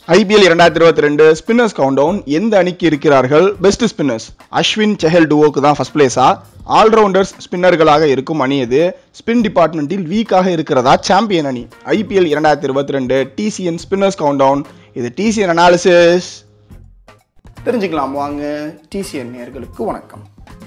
IPL இரண்டாயிரத்தி இருபத்தி ரெண்டு ஸ்பின்னர்ஸ் கவுண்டவுன் எந்த அணிக்கு இருக்கிறார்கள் பெஸ்ட் ஸ்பின்னர்ஸ் அஸ்வின் செஹல் டுவோக்கு தான் ஃபர்ஸ்ட் பிளேஸா ஆல்ரவுண்டர்ஸ் ஸ்பின்னர்களாக இருக்கும் அணி இது ஸ்பின் டிபார்ட்மெண்ட்டில் வீக்காக இருக்கிறதா சாம்பியன் அணி ஐபிஎல் இரண்டாயிரத்தி இருபத்தி ரெண்டு டிசிஎன் ஸ்பின்னர்ஸ் கவுண்டவுன் இது டிசிஎன் அனாலிசிஸ் தெரிஞ்சுக்கலாம் வாங்க டிசிஎன் நேர்களுக்கு வணக்கம்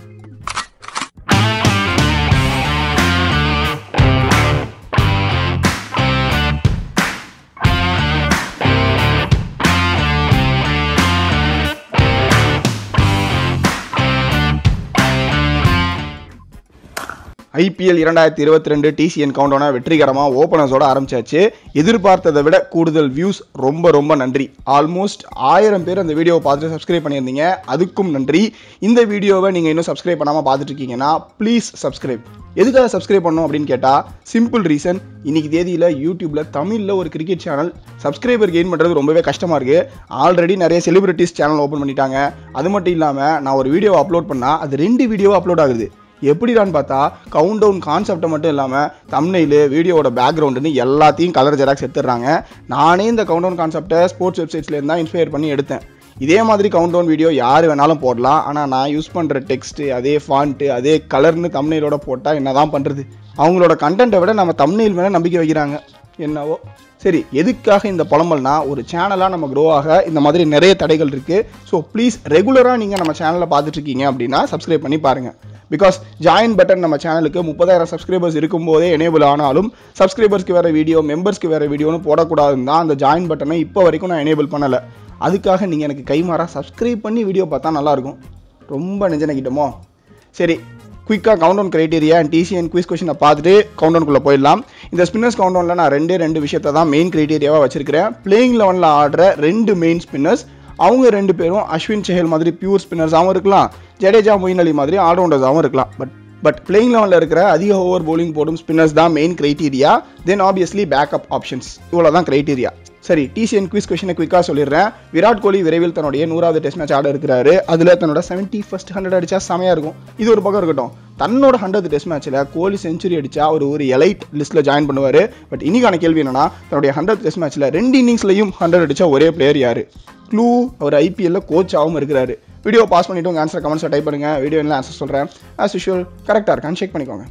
ஐபிஎல் இரண்டாயிரத்தி இருபத்தி ரெண்டு டிசிஎன் கவுண்டவுனை வெற்றிகரமாக ஓப்பனர்ஸோட ஆரம்பிச்சாச்சு எதிர்பார்த்ததை விட கூடுதல் வியூஸ் ரொம்ப ரொம்ப நன்றி ஆல்மோஸ்ட் ஆயிரம் பேர் அந்த வீடியோவை பார்த்துட்டு சப்ஸ்கிரைப் பண்ணியிருந்தீங்க அதுக்கும் நன்றி இந்த வீடியோவை நீங்கள் இன்னும் சப்ஸ்கிரைப் பண்ணாமல் பார்த்துட்டு இருக்கீங்கன்னா ப்ளீஸ் சப்ஸ்கிரைப் எதுக்காக சப்ஸ்கிரைப் பண்ணணும் அப்படின்னு கேட்டால் சிம்பிள் ரீசன் இன்னைக்கு தேதியில் யூடியூப்பில் தமிழில் ஒரு கிரிக்கெட் சேனல் சப்ஸ்கிரைபர் கெயின் பண்ணுறது ரொம்பவே கஷ்டமாக இருக்குது ஆல்ரெடி நிறைய செலிபிரிட்டிஸ் சேனல் ஓப்பன் பண்ணிட்டாங்க அது மட்டும் இல்லாமல் நான் ஒரு வீடியோ அப்லோட் பண்ணால் அது ரெண்டு வீடியோ அப்லோட் ஆகுது எப்படிடான்னு பார்த்தா கவுண்ட் டவுன் கான்செப்டை மட்டும் இல்லாமல் தம்னையில் வீடியோவோட பேக்ரவுண்டுன்னு எல்லாத்தையும் கலர் ஜெராக்ஸ் எடுத்துடுறாங்க நானே இந்த கவுண்ட் டவுன் கான்செப்டை ஸ்போர்ட்ஸ் வெப்சைட்ஸ்லேருந்து தான் இன்ஸ்பயர் பண்ணி எடுத்தேன் இதே மாதிரி கவுண்ட் டவுன் வீடியோ யார் வேணாலும் போடலாம் ஆனால் நான் யூஸ் பண்ணுற டெக்ஸ்ட்டு அதே ஃபாண்ட்டு அதே கலர்னு தம்னையிலோட போட்டால் என்ன தான் பண்ணுறது அவங்களோட கண்டென்ட்டை விட நம்ம தம்னையில் மேலே நம்பிக்கை வைக்கிறாங்க என்னவோ சரி எதுக்காக இந்த புலம்பல்னா ஒரு சேனலாக நம்ம க்ரோ ஆக இந்த மாதிரி நிறைய தடைகள் இருக்குது ஸோ ப்ளீஸ் ரெகுலராக நீங்கள் நம்ம சேனலில் பார்த்துட்ருக்கீங்க அப்படின்னா சப்ஸ்கிரைப் பண்ணி பாருங்கள் பிகாஸ் ஜாயின் பட்டன் நம்ம சேனலுக்கு முப்பதாயிரம் சப்ஸ்கிரைபர்ஸ் இருக்கும்போதே எனேபிள் ஆனாலும் சப்ஸ்கிரைபர்ஸ்க்கு வேறு வீடியோ மெம்பர்ஸ்க்கு வேறு வீடியோன்னு போடக்கூடாதுன்னு தான் அந்த ஜாயின் பட்டனை இப்போ வரைக்கும் நான் எனேபிள் பண்ணலை அதுக்காக நீங்கள் எனக்கு கைமாறாக சப்ஸ்கிரைப் பண்ணி வீடியோ பார்த்தா நல்லாயிருக்கும் ரொம்ப நெஞ்சனக்கிட்டோமோ சரி குயிக்காக countdown criteria and TCN quiz கொஷினை பார்த்துட்டு கவுண்டவுனுக்குள்ளே போயிடலாம் இந்த ஸ்பின்னர்ஸ் கவுண்டவுனில் நான் ரெண்டே ரெண்டு விஷயத்தை தான் மெயின் கிரைட்டீரியாவாக வச்சிருக்கிறேன் பிளேயிங் லெவனில் ஆடுற ரெண்டு மெயின் ஸ்பின்னர்ஸ் அவங்க ரெண்டு பேரும் அஸ்வின் செஹல் மாதிரி பியூர் ஸ்பின்னர்ஸாகவும் இருக்கலாம் ஜடேஜா மொயின் அலி மாதிரி ஆல்ரவுண்டர்ஸாகவும் இருக்கலாம் பட் பட் பிளேயிங் லெவலில் இருக்கிற அதிக ஓவர் bowling போடும் ஸ்பின்னர்ஸ் தான் main criteria then obviously backup options இவ்வளோ தான் கிரைட்டீரியா சரி டிசிஎன் குவிஸ் கொஷனை குயிக்காக சொல்லிடுறேன் விராட் கோலி விரைவில் தன்னுடைய நூறாவது டெஸ்ட் மேட்ச் ஆட இருக்கிறாரு அதில் தன்னோட செவன்ட்டி ஃபர்ஸ்ட் ஹண்ட்ரட் அடிச்சா செமையாக இருக்கும் இது ஒரு பக்கம் இருக்கட்டும் தன்னோட ஹண்ட்ரட் டெஸ்ட் மேட்ச்சில் கோலி செஞ்சுரி அடிச்சா அவர் ஒரு எலைட் லிஸ்ட்டில் ஜாயின் பண்ணுவார் பட் இன்னைக்கான கேள்வி என்னன்னா தன்னுடைய ஹண்ட்ரட் டெஸ்ட் மேட்ச்சில் ரெண்டு இன்னிங்ஸ்லையும் ஹண்ட்ரட் அடிச்சா ஒரே பிளேயர் யார் க்ளூ அவர் ஐபிஎல்ல கோச்சாகவும் இருக்கிறாரு வீடியோ பாஸ் பண்ணிட்டு உங்கள் ஆன்சர் கமெண்ட்ஸில் டைப் பண்ணுங்க வீடியோ என்ன ஆன்சர் சொல்கிறேன் ஆஸ் யூஷுவல் கரெக்டாக இருக்கான்னு செக் பண்ணிக்கோங்க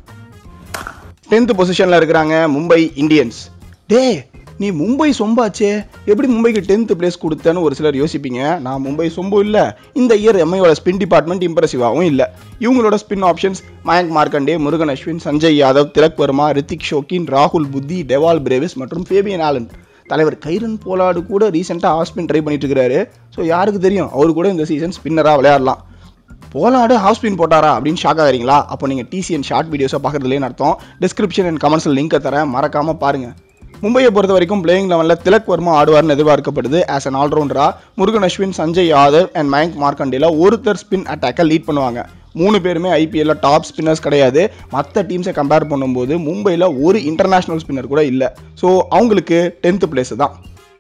டென்த் பொசிஷனில் இருக்கிறாங்க மும்பை இந்தியன்ஸ் டே நீ மும்பை சொம்பாச்சே எப்படி மும்பைக்கு டென்த் பிளேஸ் கொடுத்தேன்னு ஒரு சிலர் யோசிப்பீங்க நான் மும்பை சொம்பு இல்லை இந்த இயர் எம்ஐயோட ஸ்பின் டிபார்ட்மெண்ட் இம்ப்ரெசிவாகவும் இல்லை இவங்களோட ஸ்பின் ஆப்ஷன்ஸ் மயங்க் மார்க்கண்டே முருகன் அஸ்வின் சஞ்சய் யாதவ் திலக் வர்மா ரித்திக் ஷோக்கின் ராகுல் புத்தி டெவால் பிரேவிஸ் மற்றும் ஃபேபியன் ஆலன் தலைவர் கைரன் போலாடு கூட ரீசெண்டாக ஆஃப் ஸ்பின் ட்ரை பண்ணிட்டு இருக்கிறாரு ஸோ யாருக்கு தெரியும் அவர் கூட இந்த சீசன் ஸ்பின்னராக விளையாடலாம் போலாடு ஹவுஸ் ஸ்பின் போட்டாரா அப்படின்னு ஷாக் ஆகிறீங்களா அப்போ நீங்கள் டிசிஎன் ஷார்ட் வீடியோஸை பார்க்குறதுலேன்னு அர்த்தம் டிஸ்கிரிப்ஷன் அண்ட் கமெண்ட்ஸில் லிங்கை தரேன் மறக்காமல் பாருங்கள் மும்பையை பொறுத்த வரைக்கும் பிளேயிங் லெவலில் திலக் வர்மா ஆடுவார்னு எதிர்பார்க்கப்படுது ஆஸ் அன் ஆல்ரவுண்டரா முருகன் அஸ்வின் சஞ்சய் யாதவ் அண்ட் மயங்க் மார்க்கண்டேல ஒருத்தர் ஸ்பின் அட்டாக்கை லீட் பண்ணுவாங்க மூணு பேருமே ஐபிஎல்ல டாப் ஸ்பின்னர்ஸ் கிடையாது மற்ற டீம்ஸை கம்பேர் பண்ணும்போது மும்பையில் ஒரு இன்டர்நேஷனல் ஸ்பின்னர் கூட இல்லை ஸோ அவங்களுக்கு டென்த் பிளேஸ் தான்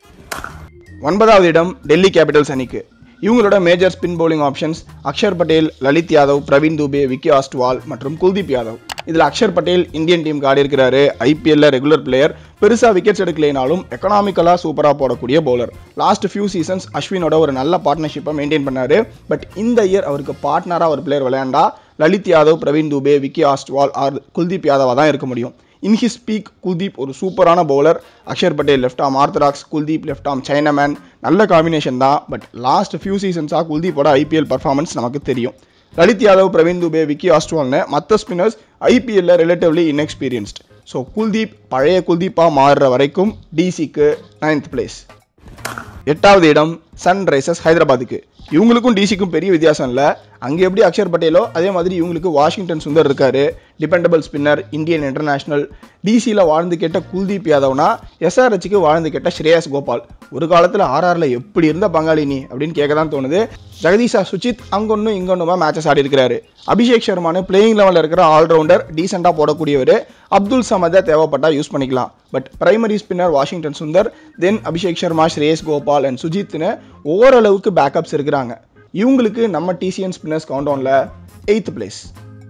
ஒன்பதாவது இடம் டெல்லி கேபிட்டல்ஸ் அணிக்கு இவங்களோட major spin bowling options Axar Patel Lalit Yadav Praveen Dubey Vicky Ostwal மற்றும் குல்தீப் யாதவ் இதில் அக்ஷர் பட்டேல் இந்தியன் டீம் ஆடி இருக்கிறாரு ஐபிஎல்ல ரெகுலர் பிளேயர் பெருசாக விக்கெட்ஸ் எடுக்கலைனாலும் எக்கனாமிக்கலாக சூப்பராக போடக்கூடிய பவுலர் லாஸ்ட் ஃபியூ சீசன்ஸ் அஸ்வினோட ஒரு நல்ல பார்ட்னர்ஷிப்பை மெயின்டைன் பண்ணாரு பட் இந்த இயர் அவருக்கு பார்ட்னராக ஒரு பிளேயர் விளையாண்டா லலித் யாதவ் பிரவீன் துபே விக்கி ஆஸ்ட்வால் ஆர் குல்தீப் யாதவாக தான் இருக்க முடியும் இன் ஹிஸ் ஸ்பீக் குல்தீப் ஒரு சூப்பரான bowler Axar Patel left arm orthodox Kuldeep left arm chinaman நல்ல காம்பினேஷன் தான் பட் லாஸ்ட் ஃபியூ சீசன்ஸாக குல்தீப்போட ஐபிஎல் பர்ஃபார்மன்ஸ் நமக்கு தெரியும் லலித் யாதவ் பிரவீன் துபே விக்கி ஆஸ்ட்வால்னு மற்ற ஸ்பின்னர்ஸ் ஐபிஎல்ல ரிலேட்டிவ்லி இன்எக்ஸ்பீரியன்ஸ்ட் ஸோ குல்தீப் பழைய குல்தீப்பாக மாறுற வரைக்கும் டிசிக்கு நைன்த் பிளேஸ் எட்டாவது இடம் சன்ரைசர்ஸ் ஹைதராபாத்துக்கு இவங்களுக்கும் டிசிக்கும் பெரிய வித்தியாசம் இல்லை அங்கே எப்படி அக்ஷர் பட்டேலோ அதே மாதிரி இவங்களுக்கு வாஷிங்டன் சுந்தர் இருக்காரு டிபெண்டபிள் ஸ்பின்னர் இந்தியன் இன்டர்நேஷனல் டிசியில் வாழ்ந்து கேட்ட குல்தீப் யாதவ்னா எஸ்ஆர்ஹெச்சுக்கு வாழ்ந்து கேட்ட ஸ்ரேயஸ் கோபால் ஒரு காலத்தில் ஆர்ஆரில் எப்படி இருந்த பங்காளி நீ அப்படின்னு கேட்க தான் தோணுது ஜெகதீஷா சுச்சித் அங்கொன்னும் இங்கொன்னுமா மேட்சஸ் ஆடி இருக்கிறாரு அபிஷேக் சர்மானு பிளேயிங் லெவலில் இருக்கிற ஆல்ரவுண்டர் டீசெண்டாக போடக்கூடியவர் அப்துல் சமதை தேவைப்பட்டா யூஸ் பண்ணிக்கலாம் but primary spinner Washington Sundar then Abhishek Sharma Shreyas Gopal and சுஜித்னு ஓரளவுக்கு பேக்கப்ஸ் இருக்கிறாங்க இவங்களுக்கு நம்ம டிசிஎன் ஸ்பின்னர்ஸ் கவுண்டவுனில் எயித் பிளேஸ்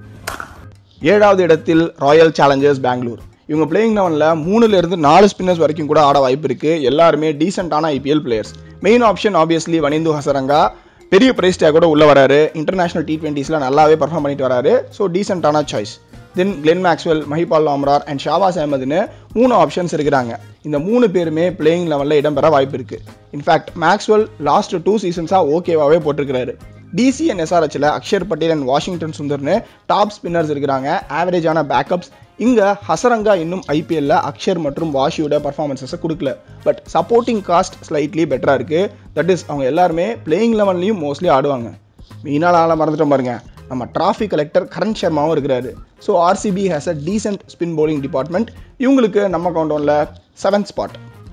ஏழாவது இடத்தில் ராயல் சேலஞ்சர்ஸ் பெங்களூர் இவங்க பிளேயிங் லெவனில் மூணுலேருந்து நாலு ஸ்பின்னர்ஸ் வரைக்கும் கூட ஆட வாய்ப்பு இருக்குது எல்லாருமே டீசெண்டான IPL players main option obviously Wanindu Hasaranga பெரிய பிரைஸ் டேக் கூட உள்ள வராரு இன்டர்நேஷனல் டி டுவெண்ட்டிஸில் நல்லாவே பர்ஃபார்ம் பண்ணிட்டு வராரு ஸோ டீசென்டான choice then Glenn Maxwell Mahipal Lomror and Shahbaz அஹமதுன்னு மூணு ஆப்ஷன்ஸ் இருக்கிறாங்க இந்த மூணு பேருமே பிளேயிங் லெவலில் இடம்பெற வாய்ப்பு இருக்கு இன்ஃபேக்ட் மேக்ஸ்வெல் லாஸ்ட் டூ சீசன்ஸாக ஓகேவாகவே போட்டிருக்கிறாரு டிசி அண்ட் எஸ்ஆர்ஹெச்சில் அக்ஷர் பட்டேல் அண்ட் வாஷிங்டன் சுந்தர்னு டாப் ஸ்பின்னர்ஸ் இருக்கிறாங்க ஆவரேஜான பேக்கப்ஸ் இங்கே ஹசரங்கா இன்னும் ஐபிஎல்ல அக்ஷர் மற்றும் வாஷியோட பர்ஃபார்மன்ஸஸை கொடுக்கல பட் சப்போர்ட்டிங் காஸ்ட் ஸ்லைட்லி பெட்டராக இருக்குது தட் இஸ் அவங்க எல்லாருமே பிளேயிங் லெவன்லையும் மோஸ்ட்லி ஆடுவாங்க மெயினாக ஆள மறந்துட்டோம் பாருங்க நம்ம டிராஃபி கலெக்டர் கரண் சர்மாவும் இருக்கிறாரு so RCB has a decent spin bowling department இவங்களுக்கு நம்ம கவுண்டவுனில் செவன்த் ஸ்பாட்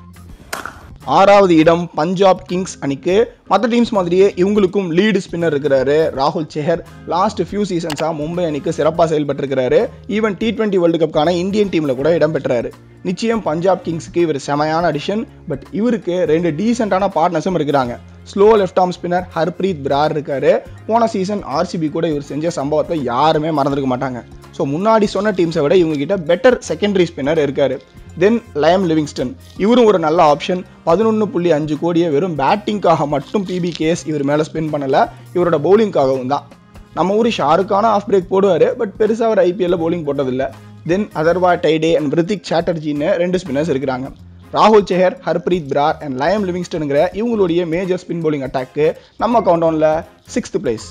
ஆறாவது இடம் பஞ்சாப் கிங்ஸ் அணிக்கு மற்ற டீம்ஸ் மாதிரியே இவங்களுக்கும் லீடு ஸ்பின்னர் இருக்கிறாரு ராகுல் செஹர் லாஸ்ட் ஃபியூ சீசன்ஸாக மும்பை அணிக்கு சிறப்பாக செயல்பட்டிருக்கிறாரு ஈவன் டி டுவெண்ட்டி வேர்ல்டு கப்கான இந்தியன் டீமில் கூட இடம் பெற்றாரு நிச்சயம் பஞ்சாப் கிங்ஸுக்கு இவர் செமையான அடிஷன் பட் இவருக்கு ரெண்டு டீசெண்டான பார்ட்னர்ஸும் இருக்கிறாங்க slow left arm spinner Harpreet Brar இருக்காரு போன சீசன் ஆர்சிபி கூட இவர் செஞ்ச சம்பவத்தை யாருமே மறந்துருக்க மாட்டாங்க ஸோ முன்னாடி சொன்ன டீம்ஸை விட இவங்க கிட்ட பெட்டர் செகண்டரி ஸ்பின்னர் இருக்காரு தென் லயம் லிவிங்ஸ்டன் இவரும் ஒரு நல்ல ஆப்ஷன் பதினொன்று புள்ளி அஞ்சு கோடியை வெறும் பேட்டிங்காக மட்டும் பிபிகேஎஸ் இவர் மேலே ஸ்பெண்ட் பண்ணல இவரோட பவுலிங்காகவும் தான் நம்ம ஊர் ஷாருக்கான ஆஃப் பிரேக் போடுவார் பட் பெருசாக அவர் ஐபிஎல்ல பவுலிங் போட்டதில்லை தென் அதர்வா டைடே அண்ட் விருத்திக் சாட்டர்ஜின்னு ரெண்டு ஸ்பின்னர்ஸ் இருக்கிறாங்க ராகுல் செஹர் ஹர்ப்ரீத் பிரார் அண்ட் லயம் லிவிங்ஸ்டனுங்கிற இவங்களுடைய மேஜர் ஸ்பின் bowling அட்டாக்கு நம்ம கவுண்டவுனில் sixth place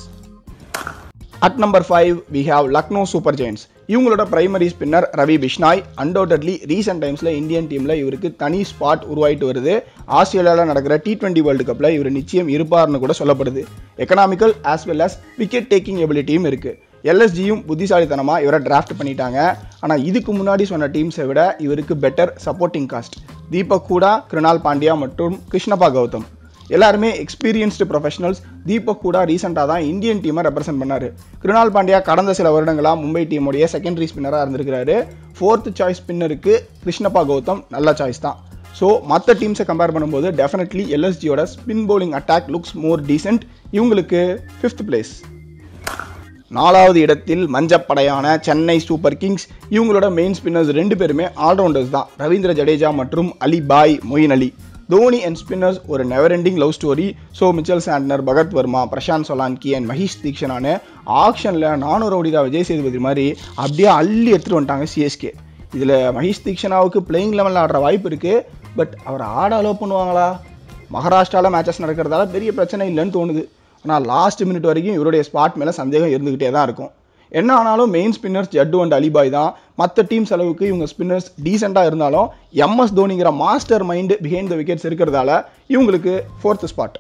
at number five we have Lucknow Super Giants இவங்களோட primary spinner Ravi Bishnoi undoubtedly recent டைம்ஸில் இந்தியன் டீமில் இவருக்கு தனி ஸ்பாட் உருவாயிட்டு வருது ஆஸ்திரேலியாவில் நடக்கிற டி டுவெண்ட்டி வேர்ல்டு கப்பில் இவர் நிச்சயம் இருப்பார்னு கூட சொல்லப்படுது economical as well as wicket taking எபிலிட்டியும் இருக்குது எல்எஸ்ஜியும் புத்திசாலித்தனமாக இவரை டிராஃப்ட் பண்ணிட்டாங்க ஆனால் இதுக்கு முன்னாடி சொன்ன டீம்ஸை விட இவருக்கு பெட்டர் சப்போர்ட்டிங் காஸ்ட் தீபக் கூடா கிருணால் பாண்டியா மற்றும் கிருஷ்ணப்பா கௌதம் எல்லாருமே எக்ஸ்பீரியன்ஸ்டு ப்ரொஃபஷனல்ஸ் தீபக் கூட ரீசெண்டாக தான் இந்தியன் டீமை ரெப்ரசென்ட் பண்ணார் கிருணால் பாண்டியா கடந்த சில வருடங்களாக மும்பை டீமுடைய செகண்டரி ஸ்பின்னராக இருந்திருக்கிறாரு ஃபோர்த் சாய்ஸ் ஸ்பின்னருக்கு கிருஷ்ணப்பா கௌதம் நல்ல சாய்ஸ் தான் ஸோ மற்ற டீம்ஸை கம்பேர் பண்ணும்போது டெஃபினெட்லி எல்எஸ்ஜியோட spin bowling attack looks more decent இவங்களுக்கு ஃபிஃப்த் பிளேஸ் நாலாவது இடத்தில் மஞ்சப்படையான சென்னை சூப்பர் கிங்ஸ் இவங்களோட மெயின் ஸ்பின்னர்ஸ் ரெண்டு பேருமே ஆல்ரவுண்டர்ஸ் தான் ரவீந்திர ஜடேஜா மற்றும் அலி பாய் மொயின் அலி தோனி அண்ட் ஸ்பின்னர்ஸ் ஒரு never ending love story so Mitchell Santner Bhagath Varma Prashant Solanki and Maheesh தீக்ஷனான ஆக்ஷனில் நானூறு ஓடிதா விஜய் சேதுபதி மாதிரி அப்படியே அள்ளி எடுத்துகிட்டு வந்துட்டாங்க சிஎஸ்கே இதில் மஹேஷ் தீக்ஷனாவுக்கு பிளேயிங் லெவலில் ஆடுற வாய்ப்பு இருக்குது பட் அவர் ஆட அலோவ் பண்ணுவாங்களா மகாராஷ்டிராவில் மேட்சஸ் நடக்கிறதால பெரிய பிரச்சனை இல்லைன்னு தோணுது ஆனால் லாஸ்ட் மினிட் வரைக்கும் இவருடைய ஸ்பாட் மேலே சந்தேகம் இருந்துக்கிட்டே தான் இருக்கும் என்ன ஆனாலும் main spinners Jaddu and Ali Bhai தான் மற்ற டீம்ஸ் அளவுக்கு இவங்க ஸ்பின்னர்ஸ் டீசெண்டாக இருந்தாலும் எம்எஸ் தோனிங்கிற master mind behind the wickets இருக்கிறதால இவங்களுக்கு fourth spot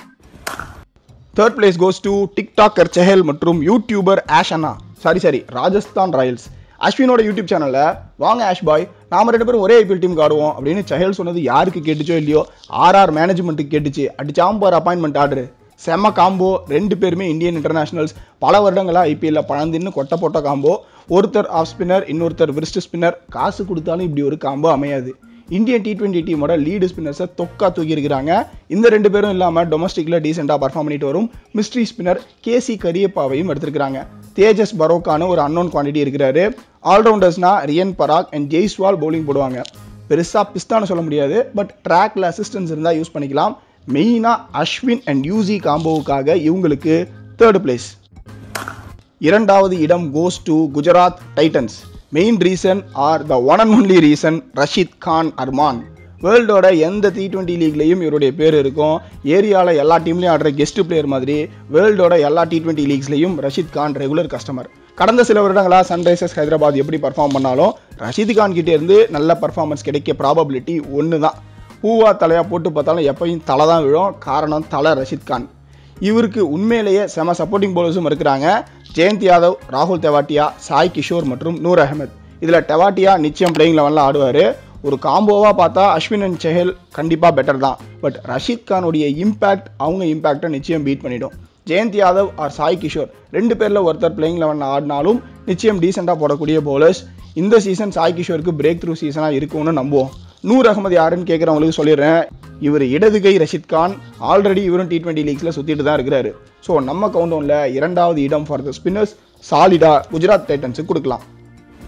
third place goes to TikToker Chahal மற்றும் யூடியூபர் ஆஷ் அண்ணா சாரி சாரி ராஜஸ்தான் ராயல்ஸ் அஸ்வினோட யூடியூப் சேனலில் வாங்க ஆஷ் பாய் நாம ரெண்டு பேரும் ஒரே ஐபிஎல் டீமுக்கு ஆடுவோம் அப்படின்னு செஹல் சொன்னது யாருக்கு கேட்டுச்சோ இல்லையோ ஆர்ஆர் மேனேஜ்மெண்ட்டுக்கு கேட்டுச்சு அடிச்சாம்பார் அப்பாயின்மெண்ட் ஆர்டர் செம்ம காம்போ ரெண்டு பேருமே இந்தியன் இன்டர்நேஷனல்ஸ் பல வருடங்களாக ஐபிஎல்ல பழந்தின்னு கொட்ட போட்ட காம்போ ஒருத்தர் ஆஃப் ஸ்பின்னர் இன்னொருத்தர் விரிஸ்ட் ஸ்பின்னர் காசு கொடுத்தாலும் இப்படி ஒரு காம்போ அமையாது இந்தியன் டி டுவெண்ட்டி டீமோட லீடு ஸ்பின்னர்ஸை தொக்கா தூக்கி இருக்கிறாங்க இந்த ரெண்டு பேரும் இல்லாமல் டொமஸ்டிக்கில் டீசெண்டாக பர்ஃபார்ம் பண்ணிட்டு வரும் மிஸ்ட்ரி ஸ்பின்னர் கேசி கரியப்பாவையும் எடுத்திருக்கிறாங்க தேஜஸ் பரோக்கான ஒரு அன்னோன் குவான்டிட்டி இருக்கிறாரு ஆல்ரவுண்டர்ஸ்னா ரியன் பராக் அண்ட் ஜெய்ஸ்வால் பவுலிங் போடுவாங்க பெருசாக பிஸ்தான்னு சொல்ல முடியாது பட் ட்ராக்ல அசிஸ்டன்ஸ் இருந்தால் யூஸ் பண்ணிக்கலாம் மெயினாக அஸ்வின் அண்ட் யூசி காம்போவுக்காக இவங்களுக்கு தேர்ட் பிளேஸ் இரண்டாவது இடம் goes to Gujarat Titans main reason are the one and only reason Rashid Khan அர்மான் வேர்ல்டோட எந்த டி டுவெண்ட்டி லீக்லையும் இவருடைய பேர் இருக்கும் ஏரியாவில் எல்லா டீம்லையும் ஆடுற கெஸ்ட் பிளேயர் மாதிரி வேர்ல்டோட எல்லா டி டுவெண்ட்டி லீக்ஸ்லையும் ரஷீத் கான் ரெகுலர் கஸ்டமர் கடந்த சில வருடங்களாக சன்ரைசர்ஸ் ஹைதராபாத் எப்படி பர்ஃபார்ம் பண்ணாலும் ரஷீத் கான் கிட்டே இருந்து நல்ல பர்ஃபார்மன்ஸ் கிடைக்க ப்ராபபிலிட்டி ஒன்று தான் பூவா தலையாக போட்டு பார்த்தாலும் எப்பயும் தலை தான் விழும் காரணம் தலை ரஷீத் கான் இவருக்கு உண்மையிலேயே செம சப்போர்ட்டிங் போலர்ஸும் இருக்கிறாங்க ஜெயந்த் யாதவ் ராகுல் தெவாட்டியா சாய் கிஷோர் மற்றும் நூர் அகமத் இதில் டெவாட்டியா நிச்சயம் பிளேயிங் லெவலில் ஆடுவார் ஒரு காம்போவாக பார்த்தா அஸ்வின் அண்ட் செஹல் கண்டிப்பாக பெட்டர் தான் பட் ரஷீத் கானுடைய இம்பேக்ட் அவங்க இம்பேக்டை நிச்சயம் பீட் பண்ணிடும் ஜெயந்த் யாதவ் ஆர் சாய் கிஷோர் ரெண்டு பேரில் ஒருத்தர் பிளேயிங் லெவலில் ஆடினாலும் நிச்சயம் டீசெண்டாக போடக்கூடிய bowlers இந்த சீசன் சாய் கிஷோருக்கு பிரேக் த்ரூ சீசனாக இருக்கும்னு நம்புவோம் நூர் அகமது யாருன்னு கேட்குறவங்களுக்கு சொல்லிடுறேன் இவர் இடது கை ரஷித் கான் ஆல்ரெடி இவரும் டி டுவெண்ட்டி லீக்ஸில் சுற்றிட்டு தான் இருக்கிறாரு ஸோ நம்ம கவுண்டவுனில் இரண்டாவது இடம் ஃபார் த ஸ்பின்னர்ஸ் சாலிடா குஜராத் டைட்டன்ஸுக்கு கொடுக்கலாம்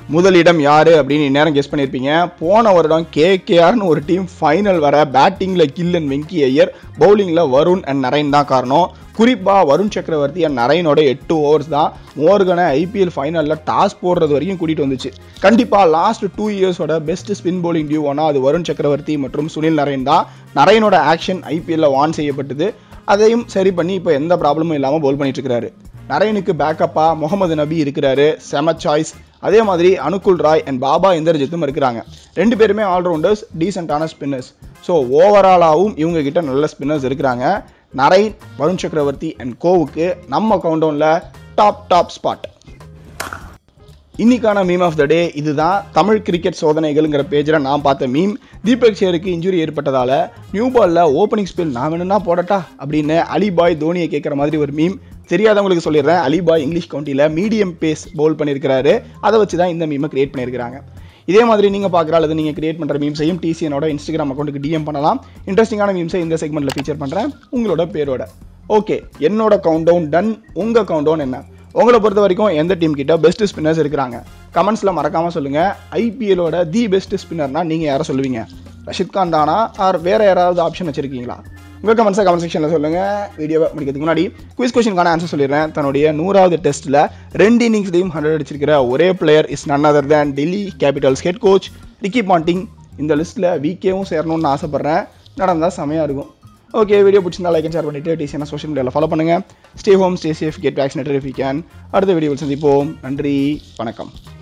முதலிடம் யாரு அப்படின்னு இந்நேரம் கெஸ் பண்ணியிருப்பீங்க போன வருடம் கேகேஆர்னு ஒரு டீம் ஃபைனல் வர பேட்டிங்கில் கில்லன் வெங்கி ஐயர் பவுலிங்கில் வருண் அண்ட் நரேன் தான் காரணம் குறிப்பாக வருண் சக்கரவர்த்தி அண்ட் நரேனோட எட்டு ஓவர்ஸ் தான் மோர்கனை ஐபிஎல் ஃபைனலில் டாஸ் போடுறது வரைக்கும் கூட்டிகிட்டு வந்துச்சு கண்டிப்பாக லாஸ்ட் டூ இயர்ஸோட பெஸ்ட் ஸ்பின் bowling டியூவானா அது வருண் சக்கரவர்த்தி மற்றும் சுனில் நரேன் தான் நரேனோட ஆக்ஷன் ஐபிஎல்ல வான் செய்யப்பட்டது அதையும் சரி பண்ணி இப்போ எந்த ப்ராப்ளமும் இல்லாமல் பவுல் பண்ணிட்டு இருக்காரு நரேனுக்கு பேக்கப்பாக முகமது நபி இருக்கிறாரு செம சாய்ஸ் அதே மாதிரி அனுகுல் ராய் அண்ட் பாபா இந்தர்ஜித்தும் இருக்கிறாங்க ரெண்டு பேருமே ஆல்ரவுண்டர்ஸ் டீசெண்டான ஸ்பின்னர்ஸ் ஸோ ஓவராலாகவும் இவங்க கிட்ட நல்ல ஸ்பின்னர்ஸ் இருக்கிறாங்க நரைன் வருண் சக்கரவர்த்தி அண்ட் கோவுக்கு நம்ம கவுண்டவுனில் டாப் டாப் ஸ்பாட் இன்னைக்கான மீம் ஆஃப் த டே இதுதான் தமிழ் கிரிக்கெட் சோதனைகள்ங்கிற பேஜில் நான் பார்த்த மீம் தீபக் சேருக்கு இன்ஜுரி ஏற்பட்டதால நியூ பால்ல ஓப்பனிங் ஸ்பில் நான் வேணும்னா போடட்டா அப்படின்னு அலிபாய் தோனியை கேட்குற மாதிரி ஒரு மீம் தெரியாதவங்களுக்கு சொல்லிடுறேன் அலிபாய் இங்கிலீஷ் கவுண்டியில் மீடியம் பேஸ் பவுல் பண்ணியிருக்கிறாரு அதை வச்சு தான் இந்த மீமை கிரியேட் பண்ணியிருக்கிறாங்க இதே மாதிரி நீங்கள் பார்க்குற அல்லது நீங்கள் கிரியேட் பண்ணுற மீம்ஸையும் டிசிஎனோட இன்ஸ்டாகிராம் அக்கௌண்ட்டுக்கு டிஎம் பண்ணலாம் இன்ட்ரெஸ்டிங்கான மீம்ஸை இந்த செக்மெண்ட்டில் ஃபீச்சர் பண்ணுறேன் உங்களோட பேரோட ஓகே என்னோட கவுண்டவுன் டன் உங்கள் கவுண்டவுன் என்ன உங்களை பொறுத்த வரைக்கும் எந்த டீம் கிட்ட பெஸ்ட் ஸ்பின்னர்ஸ் இருக்கிறாங்க கமெண்ட்ஸில் மறக்காமல் சொல்லுங்கள் ஐபிஎலோட தி பெஸ்ட் ஸ்பின்னர்னா நீங்கள் யாரை சொல்லுவீங்க ரஷித் கான் தானா ஆர் வேறு யாராவது ஆப்ஷன் வச்சுருக்கீங்களா உங்கள் கமெண்ட்ஸை கமெண்ட் செக்ஷனில் சொல்லுங்கள் வீடியோவை முடிக்கிறதுக்கு முன்னாடி குவிஸ் கொஸ்டினுக்கான ஆன்சர் சொல்லிடுறேன் தன்னுடைய நூறாவது டெஸ்ட்டில் ரெண்டு இன்னிங்ஸ்லையும் ஹண்ட்ரட் அடிச்சிருக்கிற ஒரே player is none other than Delhi Capitals head coach Ricky Ponting இந்த லிஸ்ட்டில் விகேவும் சேரணும்னு ஆசைப்பட்றேன் நடந்தால் செமையாக இருக்கும் ஓகே வீடியோ பிடிச்சிருந்தா லைக் ஷேர் பண்ணிட்டு டிசிஎன சோஷியல் மீடியாவில் ஃபாலோ பண்ணுங்கள் stay home stay safe get vaccinated if you can அடுத்த வீடியோவில் சந்திப்போம் நன்றி வணக்கம்